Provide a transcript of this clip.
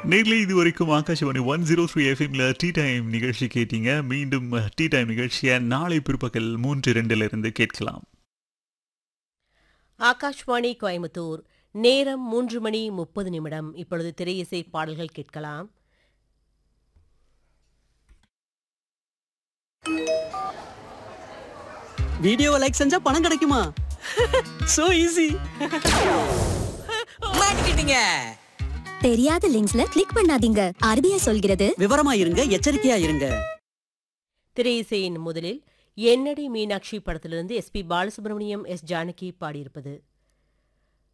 நேரில் இது வரைக்கும் ஆகாஷவாணி ஒன் ஜீரோ த்ரீ எஃப்எம்ல டீ டைம் நிகழ்ச்சி கேட்டீங்க மீண்டும் டீ டைம் நிகழ்ச்சியை நாளை பிற்பகல் மூன்று இரண்டுல இருந்து கேட்கலாம் ஆகாஷ்வாணி கோயம்புத்தூர் நேரம் மூன்று மணி முப்பது நிமிடம் இப்பொழுது திரையிசை பாடல்கள் கேட்கலாம் வீடியோவை லைக் செஞ்சா பணம் கிடைக்குமா சோ ஈஸி மாட்டிக்கிட்டீங்க தெரியாத லிங்க்ஸ்ல கிளிக் பண்ணாதீங்க ஆர்பிஐ சொல்கிறது விவரமா இருங்க எச்சரிக்கையா இருங்க திரையிசையின் முதலில் என்னடி மீனாட்சி படத்திலிருந்து S P Balasubrahmanyam S Janaki பாடியிருப்பது